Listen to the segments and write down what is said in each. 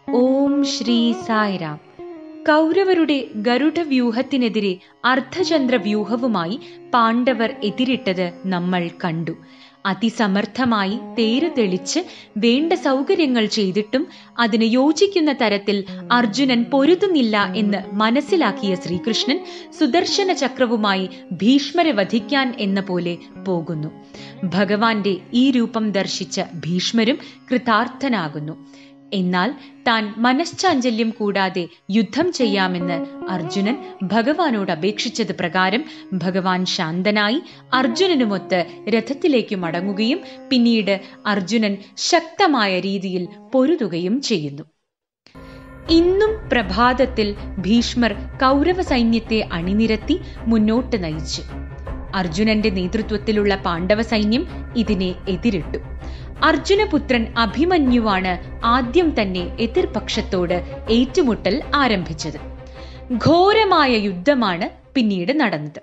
ഓം ശ്രീ സായിരാം കൗരവരുടെ ഗരുഡവ്യൂഹത്തിനെതിരെ അർദ്ധചന്ദ്ര വ്യൂഹവുമായി പാണ്ഡവർ എതിരിട്ടത് നമ്മൾ കണ്ടു അതിസമർത്ഥമായി തേര് തെളിച്ച് വേണ്ട സൗകര്യങ്ങൾ ചെയ്തിട്ടും അതിന് യോജിക്കുന്ന തരത്തിൽ അർജുനൻ പൊരുതുന്നില്ല എന്ന് മനസ്സിലാക്കിയ ശ്രീകൃഷ്ണൻ സുദർശന ചക്രവുമായി ഭീഷ്മരെ വധിക്കാൻ എന്ന പോലെ പോകുന്നു ഭഗവാന്റെ ഈ രൂപം ദർശിച്ച ഭീഷ്മരും കൃതാർത്ഥനാകുന്നു എന്നാൽ താൻ മനശ്ചാഞ്ചല്യം കൂടാതെ യുദ്ധം ചെയ്യാമെന്ന് അർജുനൻ ഭഗവാനോട് അപേക്ഷിച്ചത് പ്രകാരം ഭഗവാൻ ശാന്തനായി അർജുനനുമൊത്ത് രഥത്തിലേക്ക് മടങ്ങുകയും പിന്നീട് അർജുനൻ ശക്തമായ രീതിയിൽ പൊരുതുകയും ചെയ്യുന്നു ഇന്നും പ്രഭാതത്തിൽ ഭീഷ്മർ കൗരവ സൈന്യത്തെ അണിനിരത്തി മുന്നോട്ട് നയിച്ചു അർജുനന്റെ നേതൃത്വത്തിലുള്ള പാണ്ഡവ സൈന്യം ഇതിനെ എതിരിട്ടു അർജുനപുത്രൻ അഭിമന്യുവാണ് ആദ്യം തന്നെ എതിർപക്ഷത്തോട് ഏറ്റുമുട്ടൽ ആരംഭിച്ചത് ഘോരമായ യുദ്ധമാണ് പിന്നീട് നടന്നത്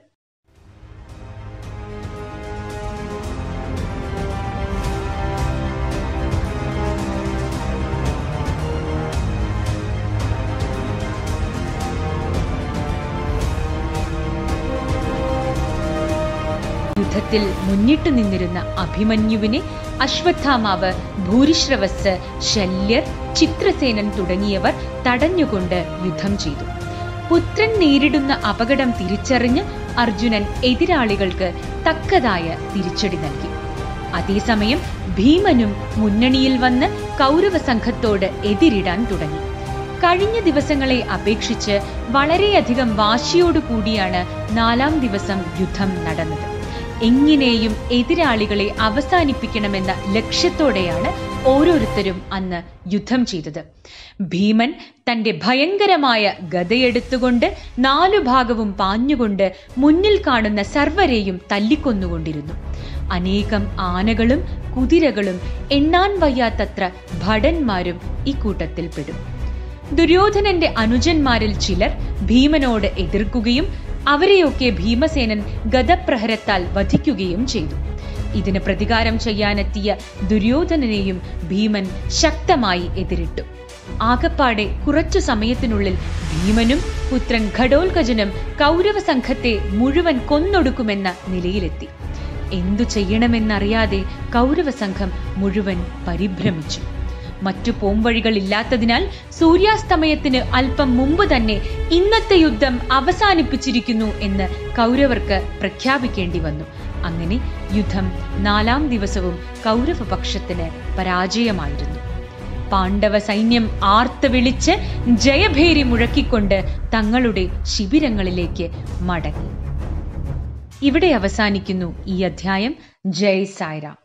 യുദ്ധത്തിൽ മുന്നിട്ടു നിന്നിരുന്ന അഭിമന്യുവിനെ അശ്വത്ഥാമാവ് ഭൂരിശ്രവസ് ശല്യർ ചിത്രസേനൻ തുടങ്ങിയവർ തടഞ്ഞുകൊണ്ട് യുദ്ധം ചെയ്തു പുത്രൻ നേരിടുന്ന അപകടം തിരിച്ചറിഞ്ഞ് അർജുനൻ എതിരാളികൾക്ക് തക്കതായ തിരിച്ചടി നൽകി അതേസമയം ഭീമനും മുന്നണിയിൽ വന്ന് കൗരവ സംഘത്തോട് എതിരിടാൻ തുടങ്ങി കഴിഞ്ഞ ദിവസങ്ങളെ അപേക്ഷിച്ച് വളരെയധികം വാശിയോടുകൂടിയാണ് നാലാം ദിവസം യുദ്ധം നടന്നത് എങ്ങനെയും എതിരാളികളെ അവസാനിപ്പിക്കണമെന്ന ലക്ഷ്യത്തോടെയാണ് ഓരോരുത്തരും അന്ന് യുദ്ധം ചെയ്തത് ഭീമൻ തന്റെ ഭയങ്കരമായ ഗതയെടുത്തുകൊണ്ട് നാലു ഭാഗവും പാഞ്ഞുകൊണ്ട് മുന്നിൽ കാണുന്ന സർവരെയും തല്ലിക്കൊന്നുകൊണ്ടിരുന്നു അനേകം ആനകളും കുതിരകളും എണ്ണാൻ വയ്യാത്തത്ര ഭടന്മാരും ഇക്കൂട്ടത്തിൽ പെടും ദുര്യോധനന്റെ അനുജന്മാരിൽ ചിലർ ഭീമനോട് എതിർക്കുകയും അവരെയൊക്കെ ഭീമസേനൻ ഗതപ്രഹരത്താൽ വധിക്കുകയും ചെയ്തു ഇതിന് പ്രതികാരം ചെയ്യാനെത്തിയ ദുര്യോധനനെയും ഭീമൻ ശക്തമായി എതിരിട്ടു ആകപ്പാടെ കുറച്ചു സമയത്തിനുള്ളിൽ ഭീമനും പുത്രൻ ഘടോൽഗജനും കൗരവ സംഘത്തെ മുഴുവൻ കൊന്നൊടുക്കുമെന്ന നിലയിലെത്തി എന്തു ചെയ്യണമെന്നറിയാതെ കൗരവ സംഘം മുഴുവൻ പരിഭ്രമിച്ചു മറ്റു പോംവഴികളില്ലാത്തതിനാൽ സൂര്യാസ്തമയത്തിന് അല്പം മുമ്പ് തന്നെ ഇന്നത്തെ യുദ്ധം അവസാനിപ്പിച്ചിരിക്കുന്നു എന്ന് കൗരവർക്ക് പ്രഖ്യാപിക്കേണ്ടി വന്നു അങ്ങനെ യുദ്ധം നാലാം ദിവസവും കൗരവപക്ഷത്തിന് പരാജയമായിരുന്നു പാണ്ഡവ സൈന്യം ആർത്ത് വിളിച്ച് ജയഭേരി മുഴക്കിക്കൊണ്ട് തങ്ങളുടെ ശിബിരങ്ങളിലേക്ക് മടങ്ങി ഇവിടെ അവസാനിക്കുന്നു ഈ അധ്യായം ജയ് സായ്രാം